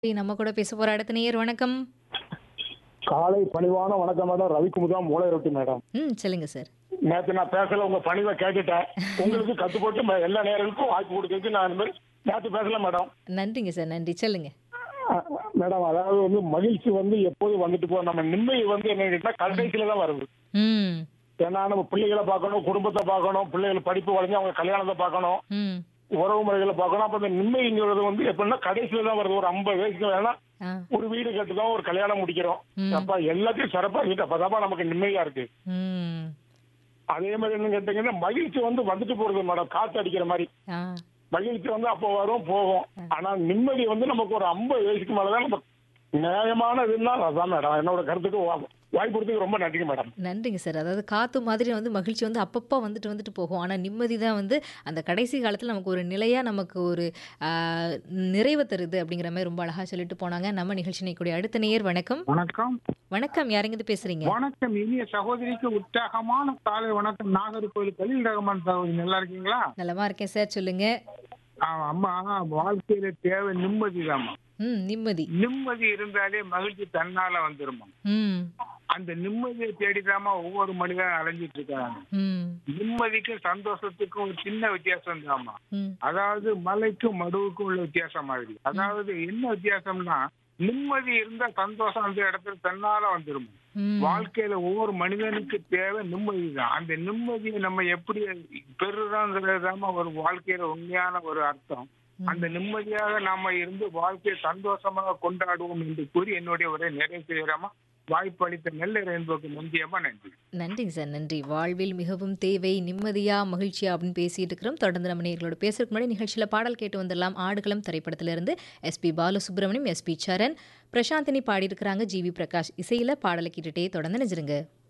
நம்ம கூட பேச போற அடுத்த நேயர் வணக்கம். காலை பணிவான வணக்கம் மேடம் ரவிக்குமுதா மூளை ரொட்டி மேடம் ம் சொல்லுங்க சார். நேத்து நான் பேசல உங்க பணிவை கேட்டுட்டேன் உங்களுக்கு கத்து போட்டு ம- எல்லா நேரங்களுக்கும் வாய்ப்பு கொடுக்கறதுக்கு நான் இந்த மாதிரி நேத்து பேசல மேடம் நன்றிங்க சார் நன்றி சொல்லுங்க. அஹ், மேடம் அதாவது வந்து மகிழ்ச்சி வந்து எப்போதும் வந்துட்டு போ நம்ம நிம்மதி வந்து என்ன கேட்டா கடைசியில தான் வருது ம் ஏன்னா நம்ம பிள்ளைகளை பார்க்கணும் குடும்பத்தை பார்க்கணும் பிள்ளைகள் படிப்பு வளைஞ்சு அவங்க கல்யாணத்தை பார்க்கணும் ம் உறவு முறைகளை பார்க்கணும் அப்ப இந்த நிம்மதிங்கிறது வந்து எப்படின்னா கடைசியில தான் வருது ஒரு ஐம்பது வயசுக்கு வேணா ஆ ஒரு வீடு கட்டுதான் ஒரு கல்யாணம் முடிக்கிறோம் ம். அப்ப எல்லாத்தையும் சிறப்பா இருந்துட்டு அப்பதாப்பா நமக்கு நிம்மதியா இருக்கு ம் அதே மாதிரி என்ன கேட்டீங்கன்னா மகிழ்ச்சி வந்து வந்துட்டு போறது மேடம் காத்து அடிக்கிற மாதிரி ஆ மகிழ்ச்சி வந்து அப்போ வரும் போகும் ஆனா நிம்மதி வந்து நமக்கு ஒரு ஐம்பது வயசுக்கு மேலதான் நம்ம நியாயமானதுன்னா அதான் மேடம் என்னோட கருத்துக்கு வா- வாய்ப்பு கொடுத்ததுக்கு ரொம்ப நன்றிங்க மேடம் நன்றிங்க சார். அதாவது காத்து மாதிரி வந்து மகிழ்ச்சி வந்து அப்பப்போ வந்துட்டு வந்துட்டு போகும். ஆனா நிம்மதி தான் வந்து அந்த கடைசி காலத்துல நமக்கு ஒரு நிலையா நமக்கு ஒரு ஆ, நிறைவு தருது அப்படிங்கிற மாதிரி ரொம்ப அழகா சொல்லிட்டு போனாங்க. நம்ம நிகழ்ச்சி நிற்கக்கூடிய அடுத்த நேயர் வணக்கம். வணக்கம் வணக்கம் யாருங்கிட்ட பேசுறீங்க? வணக்கம் இனிய சகோதரிக்கு உற்சாகமான காலை வணக்கம் நாகர்கோவில் கலில் ரஹ்மான் சகோதரி நல்லா இருக்கீங்களா நலமா இருக்கேன் சார் சொல்லுங்க. ஆ, அம்மா வாழ்க்கையில தேவை நிம்மதி ம் நிம்மதி. நிம்மதி இருந்தாலே மகிழ்ச்சி தன்னால வந்துருமா ம் அந்த நிம்மதியை தேடிதாம்மா ஒவ்வொரு மனிதனும் அலைஞ்சிட்டு இருக்காங்க ம் நிம்மதிக்கும் சந்தோஷத்துக்கும் ஒரு சின்ன வித்தியாசம் தாம்மா ம் அதாவது மலைக்கும் மடுவுக்கும் உள்ள வித்தியாசம் மாதிரி அதாவது என்ன வித்தியாசம்னா நிம்மதி இருந்தா சந்தோஷம் அந்த இடத்துல தன்னால வந்துரும் ம் வாழ்க்கையில ஒவ்வொரு மனிதனுக்கு தேவை நிம்மதி தான் அந்த நிம்மதியை நம்ம எப்படி பெறுறோங்கிறது ஒரு வாழ்க்கையில உண்மையான ஒரு அர்த்தம் அந்த நிம்மதியாக நாம இருந்து வாழ்க்கையை சந்தோஷமாக கொண்டாடுவோம் என்று கூறி என்னுடைய உரை நிறைவு செய்யறாமா வாய்ப்பு அளித்த நெல்லை ரெயின்போக்கு நன்றியம்மா நன்றி நன்றிங்க சார் நன்றி வாழ்வில் மிகவும் தேவை நிம்மதியா மகிழ்ச்சியா அப்படின்னு பேசிட்டு இருக்கிறோம் தொடர்ந்து நம்ம நேர்களோட பேசுறதுக்கு முன்னாடி நிகழ்ச்சியில பாடல் கேட்டு வந்துடலாம் ஆடுகளம் திரைப்படத்திலிருந்து எஸ்பி பாலசுப்ரமணியம் எஸ்பி சரண் பிரசாந்தினி பாடியிருக்கிறாங்க ஜிவி பிரகாஷ் இசையில பாடலை கேட்டுட்டே தொடர்ந்து நினைச்சிருங்க